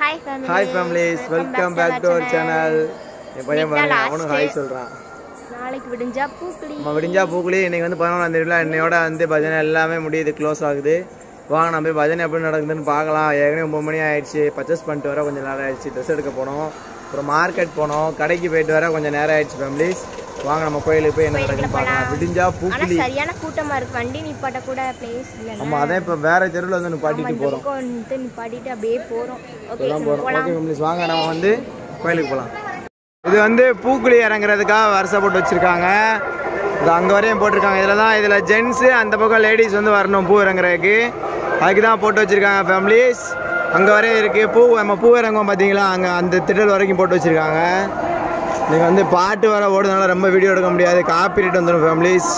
Hi family hi families welcome back to our channel என் பையன் பாருங்க அவனும் ஹாய் சொல்கிறான் நாளைக்கு விடிஞ்சா பூக்களி நம்ம விடிஞ்சா பூக்குழி இன்னைக்கு வந்து பதினொன்றாம் தேதியில் என்னையோட வந்து பஜனை எல்லாமே முடியுது க்ளோஸ் ஆகுது வாங்க நம்ம போய் பஜனை எப்படி நடக்குதுன்னு பார்க்கலாம் ஏற்கனவே ஒம்பது மணி ஆயிடுச்சு பர்ச்சேஸ் பண்ணிட்டு வர கொஞ்சம் நேரம் ஆயிடுச்சு ட்ரெஸ் எடுக்க போனோம் அப்புறம் மார்க்கெட் போனோம் கடைக்கு போயிட்டு வர கொஞ்சம் நேரம் ஆயிடுச்சு ஃபேமிலிஸ் வாங்க நம்ம கோயிலுக்கு போய் என்ன நடக்குதுன்னு பார்க்கலாம் விடிஞ்சா ஆனா பூக்குழி சரியான கூட்டமா இருக்கு வண்டி நிப்பாட்ட கூட பிளேஸ் இல்ல நம்ம அதான் இப்போ வேற தெருவில் வந்து நிப்பாட்டிட்டு இந்த போகிறோம் பக்கம் வந்து நிப்பாட்டிட்டு அப்படியே போறோம் ஓகே இப்போதான் போகிறோம் ஓகே ஃபேமிலிஸ் வாங்க நம்ம வந்து கோயிலுக்கு போகலாம் இது வந்து பூக்குழி இறங்குறதுக்காக வருஷம் போட்டு வச்சுருக்காங்க இது அங்கே வரையும் போட்டிருக்காங்க இதில் தான் இதில் ஜென்ஸு அந்த பக்கம் லேடிஸ் வந்து வரணும் பூ இறங்குறதுக்கு அதுக்கு தான் போட்டு வச்சுருக்காங்க ஃபேமிலிஸ் அங்கே வரையும் இருக்குது பூ நம்ம பூ இறங்குவோம் பார்த்தீங்களா அங்கே அந்த திடல் வரைக்கும் போட்டு வச்சுருக்காங்க நீங்கள் வந்து பாட்டு வர ஓடுறதுனால ரொம்ப வீடியோ எடுக்க முடியாது காப்பிரைட் வந்துடும் ஃபேமிலிஸ்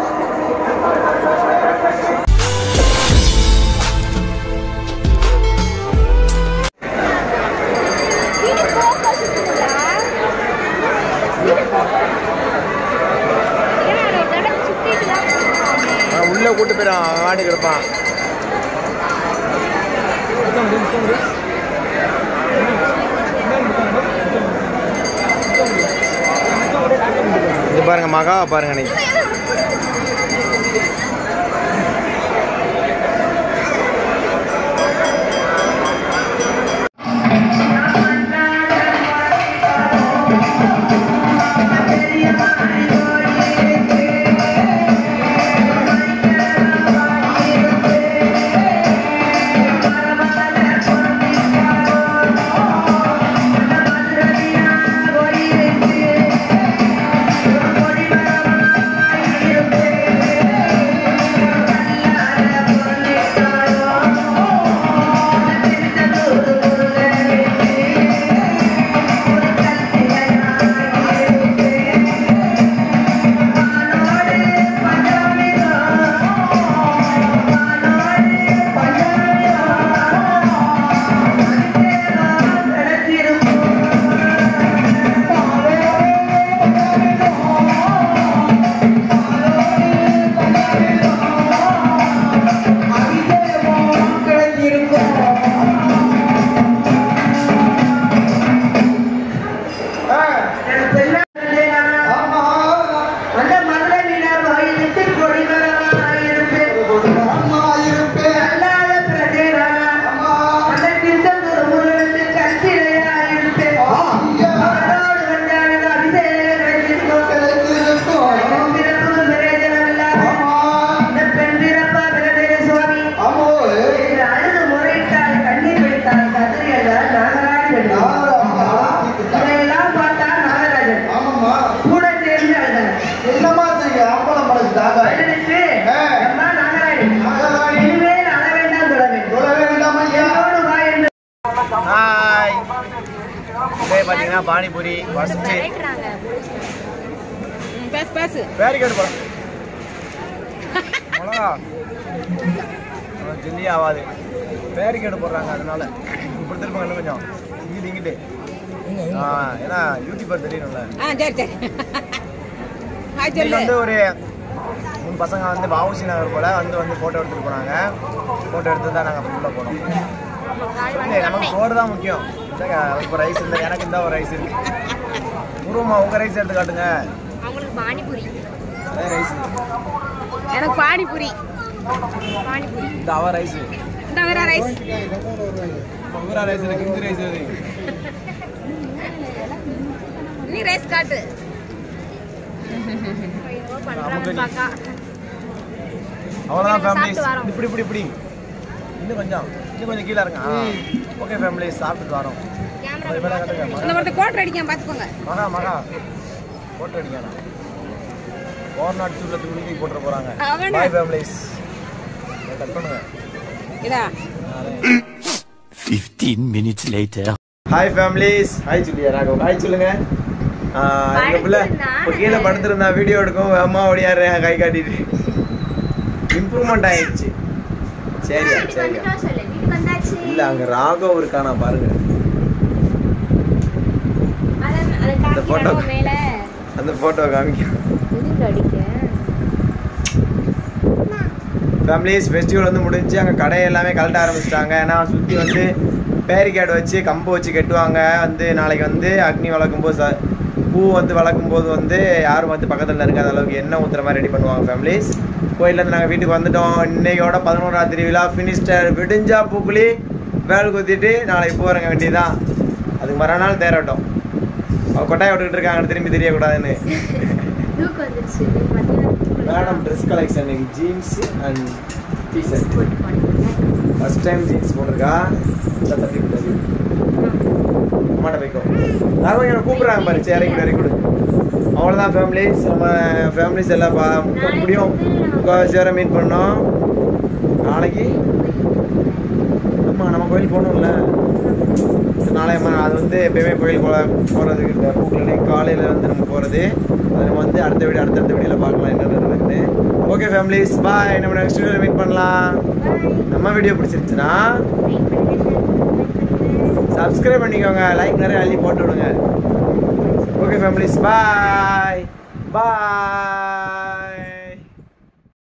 உள்ளே கூட்டு போயிடும் ஆடி கிடப்பான் இது பாருங்க மகாவை பாருங்க நீ ஹாய் இதே பார்த்தீங்கன்னா பானிபூரி ஃபஸ்ட்டு பேசு பேசு பேரிகேடு போலாம் மிளகா ஜில்லி ஆகாது பேரிகேடு போடுறாங்க அதனால இப்படி திரும்ப இன்னும் கொஞ்சம் இங்கிட்டு இங்கிட்டு ஆ ஏன்னா யூடியூபர் தெரியணும்ல ஆ சரி சரி ஹாய் இன்னைக்கு சொல்லு வந்து ஒரு மூணு பசங்க வந்து பாவுசி நகர் போல வந்து வந்து ஃபோட்டோ எடுத்துட்டு போனாங்க ஃபோட்டோ எடுத்து தான் நாங்கள் உள்ள போனோம் இல்லை நமக்கு சோறு தான் முக்கியம் இல்லைங்க இப்போ ரைஸ் இல்லை எனக்கு இந்த ஒரு ரைஸ் இருக்கு உருவமா உங்கள் ரைஸ் எடுத்து காட்டுங்க அவங்களுக்கு பானிபூரி அதே ரைஸ் எனக்கு பானிபூரி பானிபூரி இந்த அவ ரைஸ் இந்த வேற ரைஸ் ஊரா ரைஸ் இல்லை கிஞ்சி ரைஸ் அது நீ ரைஸ் காட்டு பண்றாங்க பாக்கா அவ்வளோதான் சாப்பிட்டு ஃபேமிலிஸ் வரோம். இப்படி இப்படி இப்படி இன்னும் கொஞ்சம் இன்னும் கொஞ்சம் கீழே இருங்க ஓகே ஃபேமிலிஸ் சாப்பிட்டுட்டு வரோம் கேமரா அது மேலே காட்டுங்க இந்த ஒருத்த கோட்டர் அடிக்காம பாத்துக்கோங்க மகா மகா போட்டு அடிக்கணும் ஓர் நாட் சூட்டில் துணி போட்டுற போகிறாங்க அவனா? பாய் ஃபேமிலிஸ் கட் பண்ணுங்க இதா 15 minutes later. Hi families hi சொல்லியா ராகவ் ஹாய் சொல்லுங்க ஆஹ், எங்க பிள்ளை இப்போ கீழே படுத்திருந்தா வீடியோ எடுக்கும் அம்மா ஓடியாடுறேன் கை காட்டிட்டு இம்ப்ரூவ்மெண்ட் ஆயிடுச்சு சரியா சரியா வந்துட்டோம் சொல்லு வீட்டுக்கு வந்தாச்சு இல்ல அங்க ராகவ் இருக்கானா பாருங்க அதான் அதை இந்த photo. காமிக்கிறோம் மேல அந்த போட்டோ காமிக்க எதுக்கு அடிக்க ஃபேமிலிஸ் ஃபெஸ்டிவல் வந்து முடிஞ்சு அங்கே கடை எல்லாமே கலட்ட ஆரம்பிச்சிட்டாங்க ஏன்னா சுற்றி வந்து பேரிகேட் வச்சு கம்பு வச்சு கட்டுவாங்க வந்து நாளைக்கு வந்து அக்னி வளர்க்கும் போது ச- பூ வந்து வளர்க்கும் போது வந்து யாரும் வந்து பக்கத்தில் இருக்காத அளவுக்கு எண்ணெய் ஊற்றுற மாதிரி ரெடி பண்ணுவாங்க ஃபேமிலிஸ் கோயிலேருந்து நாங்கள் வீட்டுக்கு வந்துட்டோம் இன்னையோட பதினோராம் திருவிழா ஃபினிஸ்டர் விடிஞ்சா பூக்குழி வேல் குத்திட்டு நாளைக்கு போகிறங்க வேண்டியதான் அதுக்கு மறுநாள் தேரட்டும் அவ கொட்டாய் விட்டுக்கிட்டு இருக்காங்க திரும்பி தெரியக்கூடாதுன்னு தூக்கு வந்துருச்சு மத்தியானம் madam dress collection jeans and T-shirt போட்டு போனேன் ஃபர்ஸ்ட் டைம் ஜீன்ஸ் போட்டிருக்கா இந்த தட்டி விட்டது அம்மாட்ட போய்க்கோ யாரும் என்ன கூப்பிட்றாங்க பாரு சரி இறக்கி இறக்கி கொடு அவ்வளோதான் ஃபேமிலிஸ் நம்ம ஃபேமிலிஸ் எல்லாம் பா முக்க முடியும் முக்கால்வாசி வரை மீட் பண்ணோம் நாளைக்கு ஆமாம் நம்ம கோயில் போகணும்ல சரி, நாளை அம்மா அது வந்து எப்பயுமே கோயில் போல போகிறதுக்கு இந்த பூக்களி காலையில் வந்து நம்ம போகிறது அது நம்ம வந்து அடுத்த வீடியோ அடுத்தடுத்த வீடியோவில் பார்க்கலாம் என்ன நடக்குதுன்னு ஓகே ஃபேமிலிஸ் பாய் நம்ம நெக்ஸ்ட் வீடியோவில் மீட் பண்ணலாம் நம்ம வீடியோ பிடிச்சிருச்சுன்னா சப்ஸ்கிரைப் பண்ணிக்கோங்க லைக் நிறைய அள்ளி போட்டு விடுங்க ஓகே ஃபேமிலிஸ் பாய் பாய்